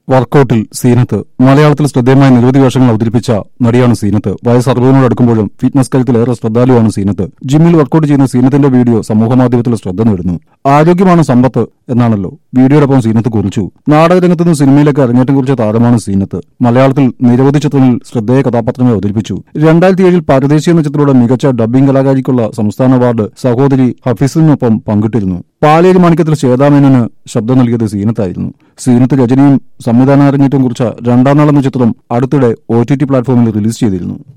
വർക്കൌട്ടിൽ സീനത്ത് മലയാളത്തിൽ ശ്രദ്ധേയമായ നിരവധി വേഷങ്ങൾ അവതരിപ്പിച്ച നടിയാണ് സീനത്ത് വയസ്സ് അറുപതിനോട് അടുക്കുമ്പോഴും ഫിറ്റ്നസ് കാര്യത്തിൽ ഏറെ ശ്രദ്ധാലുവാണ് സീനത്ത് ജിമ്മിൽ വർക്കൌട്ട് ചെയ്യുന്ന സീനത്തിന്റെ വീഡിയോ സമൂഹമാധ്യമത്തിൽ ശ്രദ്ധ നേടുന്നു ആരോഗ്യമാണ് സമ്പത്ത് എന്നാണല്ലോ വീഡിയോടൊപ്പം സീനത്ത് കുറിച്ചു നാടകരംഗത്ത് നിന്ന് സിനിമയിലേക്ക് അരങ്ങേറ്റം കുറിച്ച താരമാണ് സീനത്ത് മലയാളത്തിൽ നിരവധി ചിത്രങ്ങളിൽ ശ്രദ്ധേയ കഥാപാത്രങ്ങളെ അവതരിപ്പിച്ചു രണ്ടായിരത്തി ഏഴിൽ പരദേശി എന്ന ചിത്രത്തിലൂടെ മികച്ച ഡബ്ബിംഗ് കലാകാരിക്കുള്ള സംസ്ഥാന അവാർഡ് സഹോദരി ഹഫീസിനൊപ്പം പങ്കിട്ടിരുന്നു പാലേരി മാണിക്യത്തിൽ ശ്വേതാമേനന് ശബ്ദം നൽകിയത് സീനത്തായിരുന്നു സീനത്ത് രചനയും സംവിധാന അരങ്ങേറ്റം കുറിച്ച രണ്ടാം നാൾ എന്ന ചിത്രം അടുത്തിടെ ഒ ടി ടി പ്ലാറ്റ്ഫോമിൽ റിലീസ് ചെയ്തിരുന്നു